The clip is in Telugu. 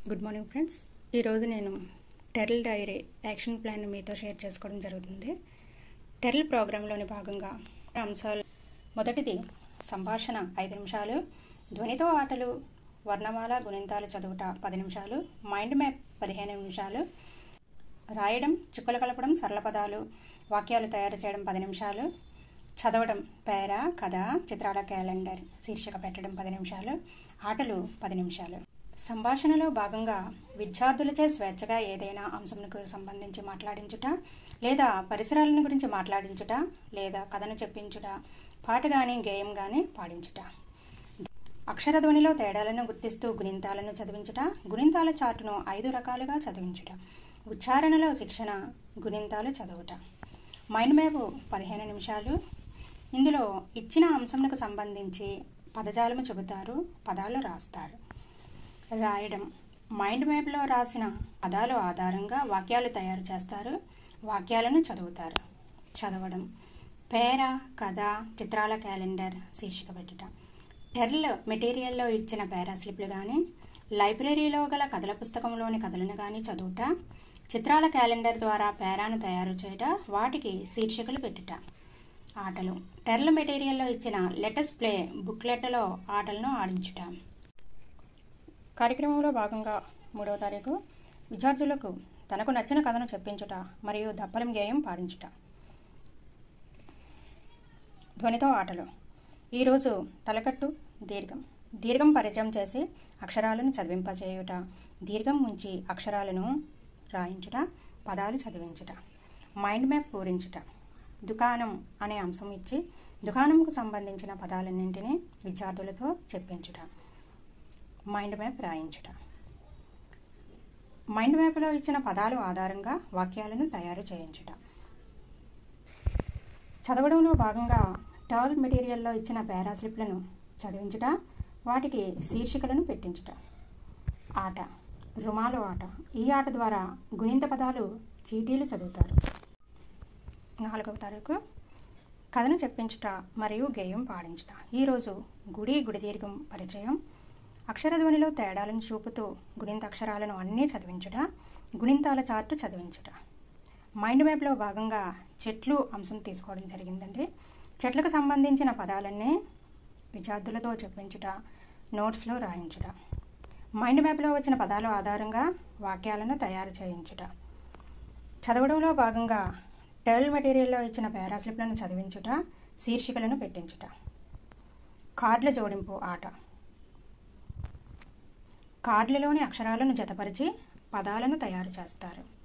గుడ్ మార్నింగ్ ఫ్రెండ్స్ ఈరోజు నేను టెర్ల్ డైరీ యాక్షన్ ప్లాన్ మీతో షేర్ చేసుకోవడం జరుగుతుంది టెర్ల్ ప్రోగ్రాంలోని భాగంగా అంశాలు మొదటిది సంభాషణ ఐదు నిమిషాలు ధ్వనితో ఆటలు వర్ణమాల గుణింతాలు చదువుట పది నిమిషాలు మైండ్ మ్యాప్ పదిహేను నిమిషాలు రాయడం చుక్కలు కలపడం సరళ పదాలు వాక్యాలు తయారు చేయడం పది నిమిషాలు చదవడం పేర కథ చిత్రాల క్యాలెండర్ శీర్షిక పెట్టడం పది నిమిషాలు ఆటలు పది నిమిషాలు సంభాషణలో భాగంగా విద్యార్థులచే స్వేచ్ఛగా ఏదైనా అంశంకు సంబంధించి మాట్లాడించుట లేదా పరిసరాలను గురించి మాట్లాడించుట లేదా కథను చెప్పించుట పాట కానీ గేయం కానీ పాడించుట అక్షరధ్వనిలో తేడాలను గుర్తిస్తూ గుణింతాలను చదివించుట గుణింతాల చార్టును ఐదు రకాలుగా చదివించుట ఉచ్చారణలో శిక్షణ గుణింతాలు చదువుట మైండ్ మ్యాప్ పదిహేను నిమిషాలు ఇందులో ఇచ్చిన అంశంకు సంబంధించి పదజాలము చెబుతారు పదాలు రాస్తారు రాయడం మైండ్ మ్యాప్లో రాసిన పదాలు ఆధారంగా వాక్యాలు తయారు చేస్తారు వాక్యాలను చదువుతారు చదవడం పేర కథ చిత్రాల క్యాలెండర్ శీర్షిక పెట్టుట టెర్ల్ మెటీరియల్లో ఇచ్చిన పేరా స్లిప్లు కానీ లైబ్రరీలో గల కథల పుస్తకంలోని కథలను కానీ చదువుట చిత్రాల క్యాలెండర్ ద్వారా పేరాను తయారు చేయట వాటికి శీర్షికలు పెట్టుట ఆటలు టెర్ల్ మెటీరియల్లో ఇచ్చిన లెటర్స్ ప్లే బుక్లెట్లో ఆటలను ఆడించుట కార్యక్రమంలో భాగంగా మూడవ తారీఖు విద్యార్థులకు తనకు నచ్చిన కథను చెప్పించుట మరియు దప్పలం గేయం పాడించుట ధ్వనితో ఆటలు ఈరోజు తలకట్టు దీర్ఘం దీర్ఘం పరిచయం చేసి అక్షరాలను చదివింపచేయుట దీర్ఘం ఉంచి అక్షరాలను రాయించుట పదాలు చదివించుట మైండ్ మ్యాప్ పూరించుట దుకాణం అనే అంశం ఇచ్చి దుకాణంకు సంబంధించిన పదాలన్నింటినీ విద్యార్థులతో చెప్పించుట మైండ్ మ్యాప్ రాయించుట మైండ్ మ్యాప్లో ఇచ్చిన పదాలు ఆధారంగా వాక్యాలను తయారు చేయించుట చదవడంలో భాగంగా టాల్ మెటీరియల్లో ఇచ్చిన పారాస్లిప్లను చదివించుట వాటికి శీర్షికలను పెట్టించుట ఆట రుమాలు ఆట ఈ ఆట ద్వారా గుణింత పదాలు చీటీలు చదువుతారు నాలుగవ తారీఖు కథను చెప్పించుట మరియు గేయం పాడించుట ఈరోజు గుడి గుడి దీర్ఘం పరిచయం అక్షరధ్వనిలో తేడాలను చూపుతూ గుణింత అక్షరాలను అన్నీ చదివించుట గుణింతాల చార్టు చదివించుట మైండ్ మ్యాప్లో భాగంగా చెట్లు అంశం తీసుకోవడం జరిగిందండి చెట్లకు సంబంధించిన పదాలన్నీ విద్యార్థులతో చెప్పించుట నోట్స్లో రాయించుట మైండ్ మ్యాప్లో వచ్చిన పదాల ఆధారంగా వాక్యాలను తయారు చేయించుట చదవడంలో భాగంగా టెల్ మెటీరియల్లో ఇచ్చిన పారాస్లిప్లను చదివించుట శీర్షికలను పెట్టించుట కార్డుల జోడింపు ఆట కార్డులలోని అక్షరాలను జతపరిచి పదాలను తయారు చేస్తారు